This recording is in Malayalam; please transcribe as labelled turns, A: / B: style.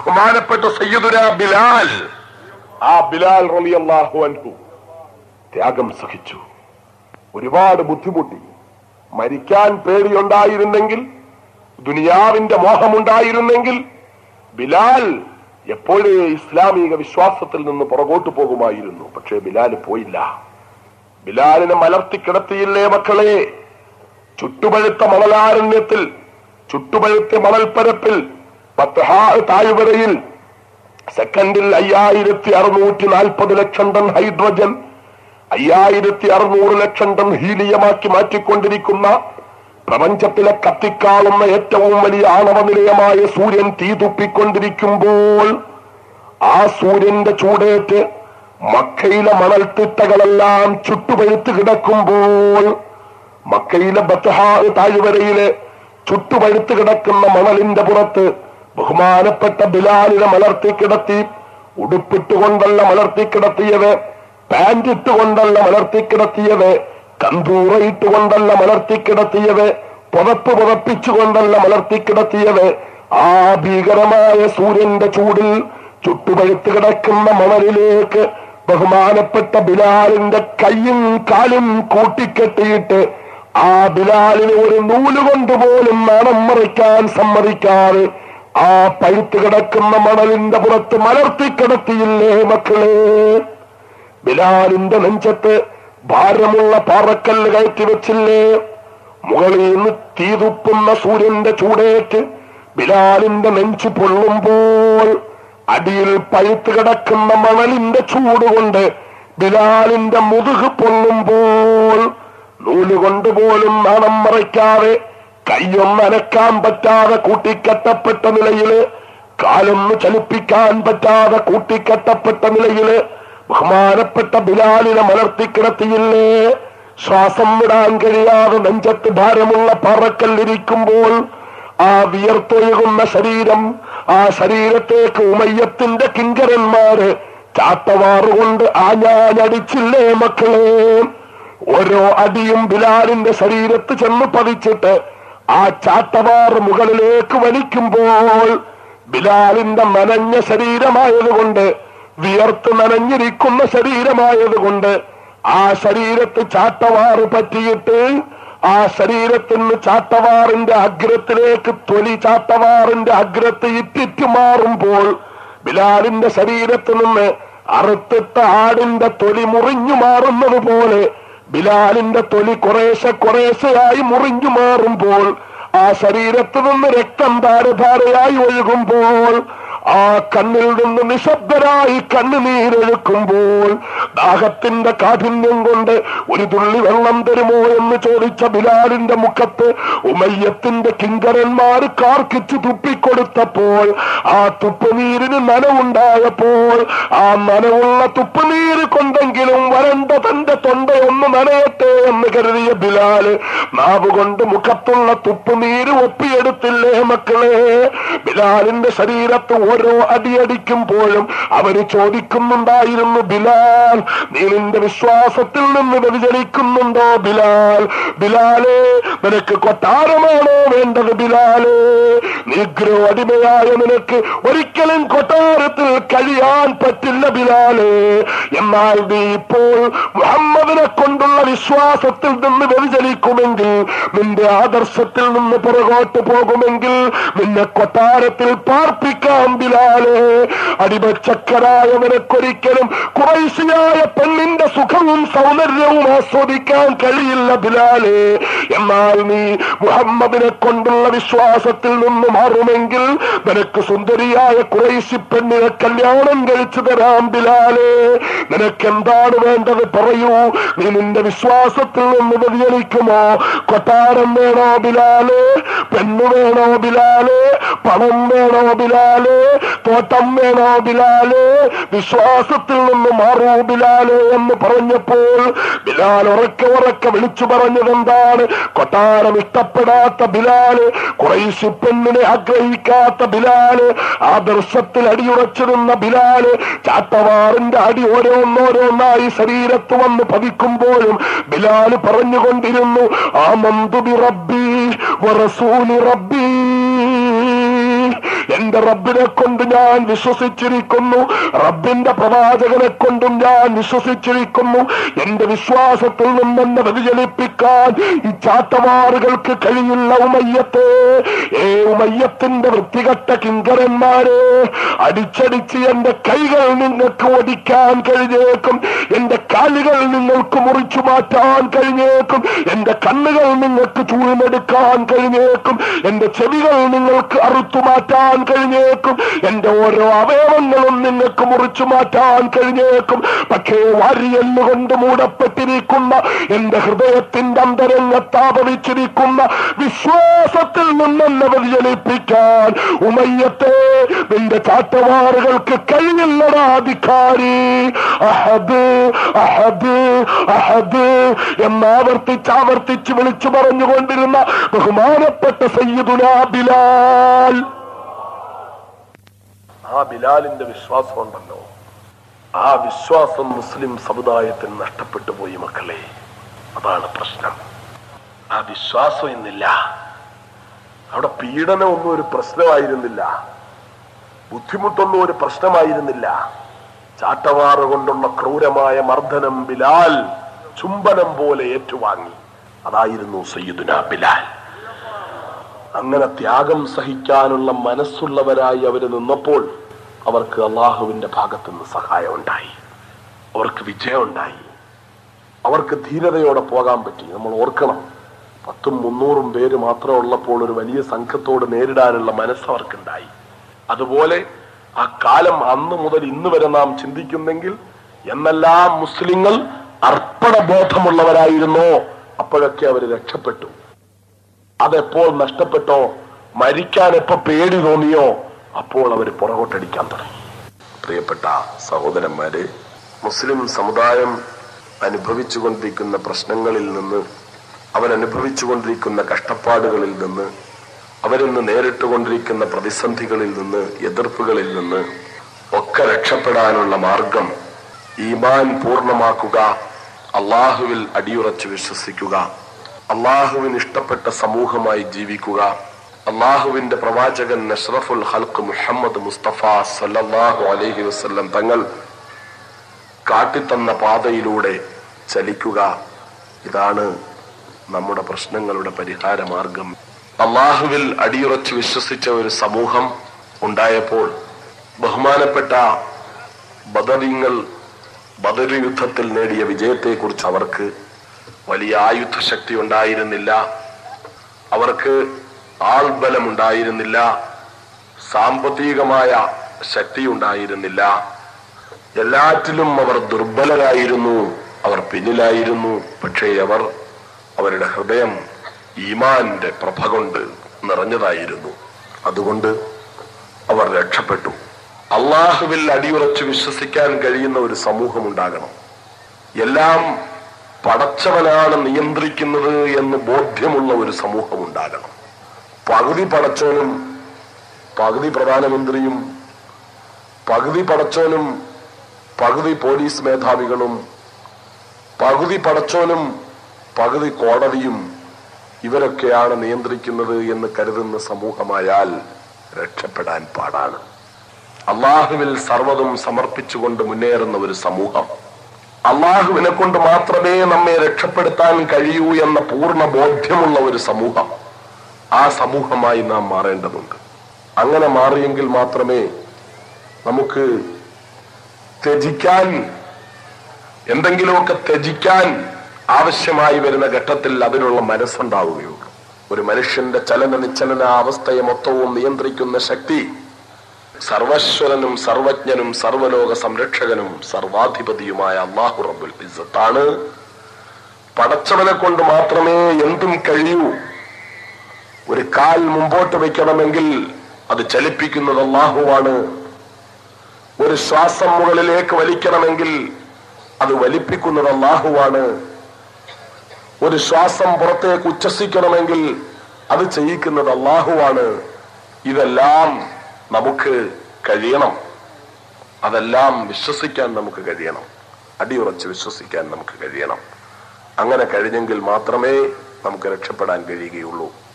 A: ബഹുമാനപ്പെട്ട സയ്യിദുന ബിലാൽ ആ ബിലാൽ റളിയല്ലാഹു അൻഹു ത്യാഗം സഹിച്ചു ഒരുപാട് ബുദ്ധിമുട്ടി മരിക്കാൻ പേടിയുണ്ടായിരുന്നെങ്കിൽ ദുനിയാവിന്റെ മോഹമുണ്ടായിരുന്നെങ്കിൽ ബിലാൽ എപ്പോഴേ ഇസ്ലാമിക വിശ്വാസത്തിൽ നിന്ന് പുറകോട്ട് പോകുമായിരുന്നു പക്ഷേ ബിലാൽ പോയില്ല ബിലാലിനെ മലർത്തി കിടത്തിയില്ലേ മക്കളെ ചുട്ടുപഴുത്ത മണലാരണ്യത്തിൽ ചുട്ടുപഴുത്ത മണൽപ്പരപ്പിൽ പത്തഹാ താഴ്വരയിൽ സെക്കൻഡിൽ അയ്യായിരത്തി അറുന്നൂറ്റി നാൽപ്പത് ലക്ഷം ടൺ ഹൈഡ്രജൻ അയ്യായിരത്തി അറുന്നൂറ് ലക്ഷം ടൺ ഹീലിയമാക്കി മാറ്റിക്കൊണ്ടിരിക്കുന്ന പ്രപഞ്ചത്തിലെ കത്തിക്കാളുന്ന ഏറ്റവും വലിയ ആണവ നിലയമായ സൂര്യൻ തീ തുപ്പിക്കൊണ്ടിരിക്കുമ്പോൾ ആ സൂര്യന്റെ ചൂടേറ്റ് മക്കയിലെ മണൽത്തിട്ടകളെല്ലാം ചുട്ടുപഴുത്ത് കിടക്കുമ്പോൾ മക്കയിലെ ബത്തഹാ താഴ്വരയിലെ ചുട്ടുപഴുത്ത് കിടക്കുന്ന മണലിന്റെ പുറത്ത് ബഹുമാനപ്പെട്ട ബിലാലിനെ മലർത്തി കിടത്തി ഉടുപ്പിട്ടുകൊണ്ടല്ല മലർത്തി കിടത്തിയത് പാന്റ് ഇട്ടുകൊണ്ടല്ല മലർത്തി കിടത്തിയത് കന്തൂറ ഇട്ടുകൊണ്ടല്ല മലർത്തി കിടത്തിയത് പുതപ്പ് പുതപ്പിച്ചുകൊണ്ടല്ല മലർത്തി കിടത്തിയത് ആ ഭീകരമായ സൂര്യന്റെ ചൂടിൽ ചുട്ടുപഴുത്ത് കിടക്കുന്ന മണലിലേക്ക് ബഹുമാനപ്പെട്ട ബിലാലിന്റെ കൈയും കാലും കൂട്ടിക്കെട്ടിയിട്ട് ആ ബിലാലിന് ഒരു നൂലുകൊണ്ട് പോലും നാണം മറിക്കാൻ സമ്മതിക്കാതെ ആ പഴുത്ത് കിടക്കുന്ന മണലിന്റെ പുറത്ത് മലർത്തി കിടത്തിയില്ലേ മക്കളെ ബിലാലിന്റെ നെഞ്ചത്ത് ഭാരമുള്ള പാറക്കല്ല് കയറ്റി വെച്ചില്ലേ മുകളിൽ നിന്ന് തീതുപ്പുന്ന സൂര്യന്റെ ചൂടേറ്റ് ബിലാലിന്റെ നെഞ്ചു പൊള്ളുമ്പോൾ അടിയിൽ പഴുത്ത് കിടക്കുന്ന മണലിന്റെ ചൂടുകൊണ്ട് ബിലാലിന്റെ മുതുക് പൊള്ളുമ്പോൾ നൂലുകൊണ്ട് പോലും നാണം മറയ്ക്കാതെ കൈയൊന്ന് അനക്കാൻ പറ്റാതെ കൂട്ടിക്കെട്ടപ്പെട്ട നിലയില് കാലൊന്ന് ചലിപ്പിക്കാൻ പറ്റാതെ കൂട്ടിക്കെട്ടപ്പെട്ട നിലയില് ബഹുമാനപ്പെട്ട ബിലാലിനെ മലർത്തിക്കിടത്തിയില്ലേ ശ്വാസം വിടാൻ കഴിയാതെ നെഞ്ചത്ത് ഭാരമുള്ള പറക്കല്ലിരിക്കുമ്പോൾ ആ വിയർത്തൊഴുകുന്ന ശരീരം ആ ശരീരത്തേക്ക് ഉമയ്യത്തിന്റെ കിങ്കരന്മാര് ചാട്ടവാറുകൊണ്ട് ആഞ്ഞാഞ്ഞടിച്ചില്ലേ മക്കളെ ഓരോ അടിയും ബിലാലിന്റെ ശരീരത്ത് ചെന്ന് പതിച്ചിട്ട് ആ ചാട്ടവാറ് മുകളിലേക്ക് വലിക്കുമ്പോൾ ബിലാലിന്റെ നനഞ്ഞ ശരീരമായതുകൊണ്ട് വിയർത്ത് നനഞ്ഞിരിക്കുന്ന ശരീരമായതുകൊണ്ട് ആ ശരീരത്ത് ചാട്ടവാറ് പറ്റിയിട്ട് ആ ശരീരത്തിന് ചാട്ടവാറിന്റെ അഗ്രത്തിലേക്ക് തൊലി ചാട്ടവാറിന്റെ അഗ്രത്ത് ഇറ്റിറ്റ് മാറുമ്പോൾ ബിലാലിന്റെ ശരീരത്തിൽ നിന്ന് അറുത്തിട്ട ആടിന്റെ തൊലി മുറിഞ്ഞു മാറുന്നത് പോലെ ബിലാലിന്റെ തൊലി കുറേശ്ശെ കുറേശ്ശെയായി മുറിഞ്ഞു മാറുമ്പോൾ ആ ശരീരത്തിൽ നിന്ന് രക്തം ധാരധാരയായി ഒഴുകുമ്പോൾ ആ കണ്ണിൽ നിന്ന് നിശബ്ദരായി കണ്ണുനീരൊഴുക്കുമ്പോൾ ദാഹത്തിന്റെ കാഠിന്യം കൊണ്ട് ഒരു തുള്ളി വെള്ളം തരുമോ എന്ന് ചോദിച്ച ബിലാലിന്റെ മുഖത്ത് ഉമയ്യത്തിന്റെ കിങ്കരന്മാർ കാർക്കിച്ചു തുപ്പിക്കൊടുത്തപ്പോൾ ആ തുപ്പുനീരിന് നനവുണ്ടായപ്പോൾ ആ നനവുള്ള തുപ്പുനീര് കൊണ്ടെങ്കിലും വരണ്ട തന്റെ തൊണ്ടയൊന്ന് നനയട്ടെ എന്ന് കരുതിയ ബിലാല് നാവ് കൊണ്ട് മുഖത്തുള്ള തുപ്പുനീര് ഒപ്പിയെടുത്തില്ലേ മക്കളെ ബിലാലിന്റെ ശരീരത്ത് ഓരോ അടിയടിക്കുമ്പോഴും അവര് ചോദിക്കുന്നുണ്ടായിരുന്നു ബിലാൽ നീ നിന്റെ വിശ്വാസത്തിൽ നിന്ന് വ്യതിചലിക്കുന്നുണ്ടോ ബിലാൽ ബിലാലെ നിനക്ക് കൊട്ടാരമാണോ വേണ്ടത് ബിലാലെ നിഗ്രോ അടിമയായ നിനക്ക് ഒരിക്കലും കൊട്ടാരത്തിൽ കഴിയാൻ പറ്റില്ല ബിലാലെ എന്നാൽ നീ ഇപ്പോൾ മുഹമ്മദിനെ കൊണ്ടുള്ള വിശ്വാസത്തിൽ നിന്ന് വ്യതിചലിക്കുമെങ്കിൽ നിന്റെ ആദർശത്തിൽ നിന്ന് പുറകോട്ട് പോകുമെങ്കിൽ നിന്നെ കൊട്ടാരത്തിൽ പാർപ്പിക്കാം ബിലാലെ അടിമച്ചക്കരായ നിനക്കൊരിക്കലും കുറേശ്ശിയായ പെണ്ണിന്റെ സുഖവും സൗന്ദര്യവും ആസ്വദിക്കാൻ കഴിയില്ല ബിലാലെ എന്നാൽ നീ മുഹമ്മദിനെ കൊണ്ടുള്ള വിശ്വാസത്തിൽ നിന്ന് മാറുമെങ്കിൽ നിനക്ക് സുന്ദരിയായ കുറേശ്ശി പെണ്ണിനെ കല്യാണം കഴിച്ചു തരാം ബിലാലെ നിനക്ക് എന്താണ് വേണ്ടത് പറയൂ നീ നിന്റെ വിശ്വാസത്തിൽ നിന്ന് വ്യതിചലിക്കുമോ കൊട്ടാരം വേണോ ബിലാലെ പെണ്ണു വേണോ ബിലാലെ പണം വേണോ ബിലാലെ തോട്ടം വേണോ ബിലാലെ വിശ്വാസത്തിൽ നിന്ന് മാറൂ ബിലാലെ എന്ന് പറഞ്ഞപ്പോൾ ബിലാൽ ഉറക്കെ ഉറക്കെ വിളിച്ചു പറഞ്ഞത് എന്താണ് കൊട്ടാരം ഇഷ്ടപ്പെടാത്ത ബിലാല് കുറേശ്ശി പെണ്ണിനെ ആഗ്രഹിക്കാത്ത ബിലാല് ആദർശത്തിൽ അടിയുറച്ചിരുന്ന ബിലാല് ചാട്ടവാറിന്റെ അടി ഓരോന്നോരോന്നായി ശരീരത്ത് വന്ന് പതിക്കുമ്പോഴും ബിലാല് പറഞ്ഞുകൊണ്ടിരുന്നു ആ മന്തുബി റബ്ബി വറസൂലി റബ്ബി എന്റെ റബ്ബിനെ കൊണ്ട് ഞാൻ വിശ്വസിച്ചിരിക്കുന്നു റബ്ബിന്റെ പ്രവാചകനെ കൊണ്ടും ഞാൻ വിശ്വസിച്ചിരിക്കുന്നു എന്റെ വിശ്വാസത്തിൽ നിന്നെന്നെ വ്യതിചലിപ്പിക്കാൻ ഈ ചാട്ടവാറുകൾക്ക് കഴിയില്ല ഉമയ്യത്തെ ഏ ഉമയ്യത്തിന്റെ വൃത്തികെട്ട കിങ്കരന്മാരെ അടിച്ചടിച്ച് എന്റെ കൈകൾ നിങ്ങൾക്ക് ഒടിക്കാൻ കഴിഞ്ഞേക്കും എന്റെ കാലുകൾ നിങ്ങൾക്ക് മുറിച്ചു മാറ്റാൻ കഴിഞ്ഞേക്കും എന്റെ കണ്ണുകൾ നിങ്ങൾക്ക് ചൂഴ്ന്നെടുക്കാൻ കഴിഞ്ഞേക്കും എന്റെ ചെവികൾ നിങ്ങൾക്ക് അറുത്തു മാറ്റാൻ കഴിഞ്ഞേക്കും എന്റെ ഓരോ അവയവങ്ങളും നിങ്ങൾക്ക് മുറിച്ചു മാറ്റാൻ കഴിഞ്ഞേക്കും പക്ഷേ വാരിയല്ലുകൊണ്ട് മൂടപ്പെട്ടിരിക്കുന്ന എന്റെ ഹൃദയത്തിന്റെ അന്തരംഗത്താപവിച്ചിരിക്കുന്ന വിശ്വാസത്തിൽ നിന്നെന്നെ വ്യതിചലിപ്പിക്കാൻ ഉമയ്യത്തെ നിന്റെ ചാട്ടവാറുകൾക്ക് കഴിയില്ലടാ അധികാരി അഹദ് അഹദ് അഹദ് എന്നാവർത്തിച്ച് ആവർത്തിച്ച് വിളിച്ചു പറഞ്ഞുകൊണ്ടിരുന്ന ബഹുമാനപ്പെട്ട സയ്യിദുന ബിലാൽ ആ ബിലാലിന്റെ വിശ്വാസം ഉണ്ടല്ലോ ആ വിശ്വാസം മുസ്ലിം സമുദായത്തിന് നഷ്ടപ്പെട്ടു പോയി മക്കളെ അതാണ് പ്രശ്നം ആ വിശ്വാസം ഇന്നില്ല അവിടെ പീഡനമൊന്നും ഒരു പ്രശ്നമായിരുന്നില്ല ബുദ്ധിമുട്ടൊന്നും ഒരു പ്രശ്നമായിരുന്നില്ല ചാട്ടവാറ് കൊണ്ടുള്ള ക്രൂരമായ മർദ്ദനം ബിലാൽ ചുംബനം പോലെ ഏറ്റുവാങ്ങി അതായിരുന്നു സയ്യിദുന ബിലാൽ അങ്ങനെ ത്യാഗം സഹിക്കാനുള്ള മനസ്സുള്ളവരായി അവര് നിന്നപ്പോൾ അവർക്ക് അള്ളാഹുവിന്റെ ഭാഗത്തുനിന്ന് സഹായം ഉണ്ടായി അവർക്ക് വിജയം ഉണ്ടായി അവർക്ക് ധീരതയോടെ പോകാൻ പറ്റി നമ്മൾ ഓർക്കണം പത്തും മുന്നൂറും പേര് മാത്രം ഉള്ളപ്പോൾ ഒരു വലിയ സംഘത്തോട് നേരിടാനുള്ള മനസ്സ് അവർക്കുണ്ടായി അതുപോലെ ആ കാലം അന്ന് മുതൽ ഇന്ന് വരെ നാം ചിന്തിക്കുന്നെങ്കിൽ എന്നെല്ലാം മുസ്ലിങ്ങൾ അർപ്പണബോധമുള്ളവരായിരുന്നോ അപ്പോഴൊക്കെ അവർ രക്ഷപ്പെട്ടു അതെപ്പോൾ നഷ്ടപ്പെട്ടോ മരിക്കാൻ എപ്പോ പേടി തോന്നിയോ അപ്പോൾ അവർ പുറകോട്ടടിക്കാൻ തുടങ്ങി പ്രിയപ്പെട്ട സഹോദരന്മാരെ മുസ്ലിം സമുദായം അനുഭവിച്ചുകൊണ്ടിരിക്കുന്ന പ്രശ്നങ്ങളിൽ നിന്ന് അവരനുഭവിച്ചുകൊണ്ടിരിക്കുന്ന കഷ്ടപ്പാടുകളിൽ നിന്ന് അവരിന്ന് നേരിട്ടുകൊണ്ടിരിക്കുന്ന പ്രതിസന്ധികളിൽ നിന്ന് എതിർപ്പുകളിൽ നിന്ന് ഒക്കെ രക്ഷപ്പെടാനുള്ള മാർഗം ഈമാൻ പൂർണ്ണമാക്കുക അള്ളാഹുവിൽ അടിയുറച്ച് വിശ്വസിക്കുക അള്ളാഹുവിന് ഇഷ്ടപ്പെട്ട സമൂഹമായി ജീവിക്കുക അള്ളാഹുവിന്റെ പ്രവാചകൻ നഷ്റഫുൽ ഹൽക്ക് മുഹമ്മദ് മുസ്തഫ സല്ലല്ലാഹു അലൈഹി വസല്ലം തങ്ങൾ കാട്ടിത്തന്ന പാതയിലൂടെ ചലിക്കുക ഇതാണ് നമ്മുടെ പ്രശ്നങ്ങളുടെ പരിഹാര മാർഗം അള്ളാഹുവിൽ അടിയുറച്ച് വിശ്വസിച്ച ഒരു സമൂഹം ഉണ്ടായപ്പോൾ ബഹുമാനപ്പെട്ട ബദറിങ്ങൾ ബദർ യുദ്ധത്തിൽ നേടിയ വിജയത്തെക്കുറിച്ച് അവർക്ക് വലിയ ആയുധ ശക്തി ഉണ്ടായിരുന്നില്ല അവർക്ക് ആൾബലം ഉണ്ടായിരുന്നില്ല സാമ്പത്തികമായ ശക്തി ഉണ്ടായിരുന്നില്ല എല്ലാറ്റിലും അവർ ദുർബലരായിരുന്നു അവർ പിന്നിലായിരുന്നു പക്ഷേ അവർ അവരുടെ ഹൃദയം ഈമാന്റെ പ്രഭ കൊണ്ട് നിറഞ്ഞതായിരുന്നു അതുകൊണ്ട് അവർ രക്ഷപ്പെട്ടു അള്ളാഹുവിൽ അടിയുറച്ച് വിശ്വസിക്കാൻ കഴിയുന്ന ഒരു സമൂഹം ഉണ്ടാകണം എല്ലാം പടച്ചവനാണ് നിയന്ത്രിക്കുന്നത് എന്ന് ബോധ്യമുള്ള ഒരു സമൂഹം ഉണ്ടാകണം പകുതി പടച്ചവനും പകുതി പ്രധാനമന്ത്രിയും പകുതി പടച്ചോനും പകുതി പോലീസ് മേധാവികളും പകുതി പടച്ചോനും പകുതി കോടതിയും ഇവരൊക്കെയാണ് നിയന്ത്രിക്കുന്നത് എന്ന് കരുതുന്ന സമൂഹമായാൽ രക്ഷപ്പെടാൻ പാടാണ് അള്ളാഹുവിൽ സർവ്വതും സമർപ്പിച്ചുകൊണ്ട് മുന്നേറുന്ന ഒരു സമൂഹം അള്ളാഹുവിനെ കൊണ്ട് മാത്രമേ നമ്മെ രക്ഷപ്പെടുത്താൻ കഴിയൂ എന്ന പൂർണ്ണ ബോധ്യമുള്ള ഒരു സമൂഹം ആ സമൂഹമായി നാം മാറേണ്ടതുണ്ട് അങ്ങനെ മാറിയെങ്കിൽ മാത്രമേ നമുക്ക് ത്യജിക്കാൻ എന്തെങ്കിലുമൊക്കെ ത്യജിക്കാൻ ആവശ്യമായി വരുന്ന ഘട്ടത്തിൽ അതിനുള്ള മനസ്സുണ്ടാവുകയുള്ളൂ ഒരു മനുഷ്യന്റെ ചലന നിശ്ചലന അവസ്ഥയെ മൊത്തവും നിയന്ത്രിക്കുന്ന ശക്തി സർവശ്വരനും സർവജ്ഞനും സർവലോക സംരക്ഷകനും സർവാധിപതിയുമായ അള്ളാഹു റബ്ബുൽ ഇസ്സത്താണ് പടച്ചവനെ കൊണ്ട് മാത്രമേ എന്തും കഴിയൂ ഒരു കാൽ മുമ്പോട്ട് വെക്കണമെങ്കിൽ അത് ചലിപ്പിക്കുന്നത് അള്ളാഹുവാണ് ഒരു ശ്വാസം മുകളിലേക്ക് വലിക്കണമെങ്കിൽ അത് വലിപ്പിക്കുന്നത് അള്ളാഹുവാണ് ഒരു ശ്വാസം പുറത്തേക്ക് ഉച്ഛസിക്കണമെങ്കിൽ അത് ചെയ്യിക്കുന്നത് അള്ളാഹുവാണ് ഇതെല്ലാം നമുക്ക് കഴിയണം അതെല്ലാം വിശ്വസിക്കാൻ നമുക്ക് കഴിയണം അടിയുറച്ച് വിശ്വസിക്കാൻ നമുക്ക് കഴിയണം അങ്ങനെ കഴിഞ്ഞെങ്കിൽ മാത്രമേ നമുക്ക് രക്ഷപ്പെടാൻ കഴിയുകയുള്ളൂ